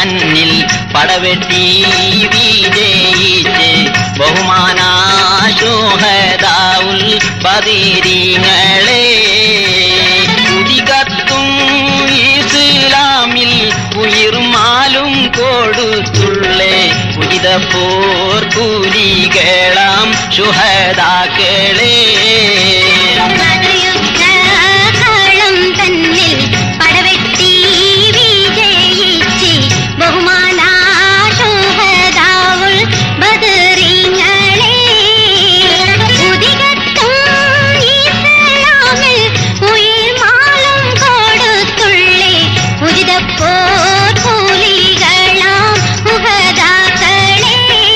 തന്നിൽ പടവെട്ടി വിജയിച്ച് ബഹുമാനാശോഹദാവുൽ ബദിരീങ്ങളെ കുതികത്തും ഇസ്ലാമിൽ ഉയിർമാലും കൊടുത്തുള്ളേ ഉചിത പോർ കൂലികളാം ശുഹദാക്കളെ യുദ്ധകളം തന്നിൽ പടവെട്ടി വിജയിച്ച് ബഹുമാനാശോഹദാവുൽ ബദരീങ്ങളെ ഉദികത്തും ഇസ്ലാമിൽ ഉയിർമാലും കൊടുത്തുള്ളേ ഉചിതപ്പോർ കൂലികളാം ഉഹദാക്കളെ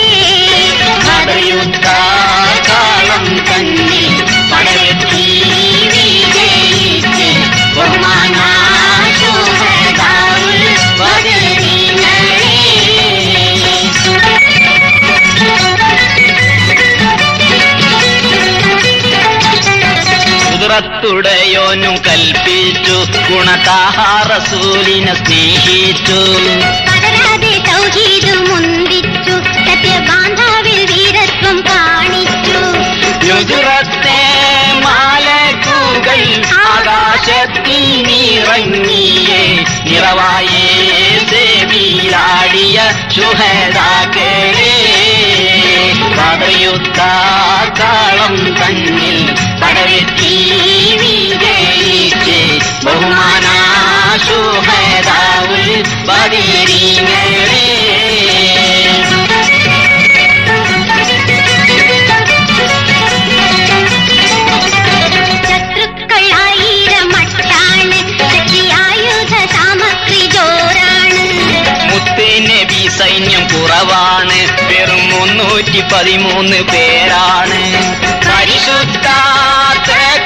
യുദ്ധകാലം തന്നിൽ പടവെട്ടി വിജയിച്ച് ബഹുമാനാശോഹദാവുൽ ബദരീങ്ങളെ കുതിരത്തുടയോനും കൽപ്പിച്ചു ഗുണതാഹാറസൂലിനെ സ്നേഹിച്ചു പതരാതെ തൗഹീദ് മുന്തിച്ചു സത്യബാന്ധാവിൽ വീരത്വം കാണിച്ചു നുജുറത്തെ മാലക്കുകൾ ആകാശത്തിൽ നിറങ്ങിയേ നിറവായേ ദേവിയിലാടിയ ശുഹദാക്കളെ പടയുദ്ധാക്കാളം തന്നിൽ പടവെട്ടി വിജയിച്ച് ബഹുമാനാ ശുഹദാവുൽ ബദിരീങ്ങളെ ശത്രുക്കളായിരമട്ടാണ് ശക്തിയായുധ സാമഗ്രി ജോറാണ് മുത്തനബി സൈന്യം കുറവാണ് വെറും മുന്നൂറ്റി പതിമൂന്ന് പേരാണ് പരിശുദ്ധ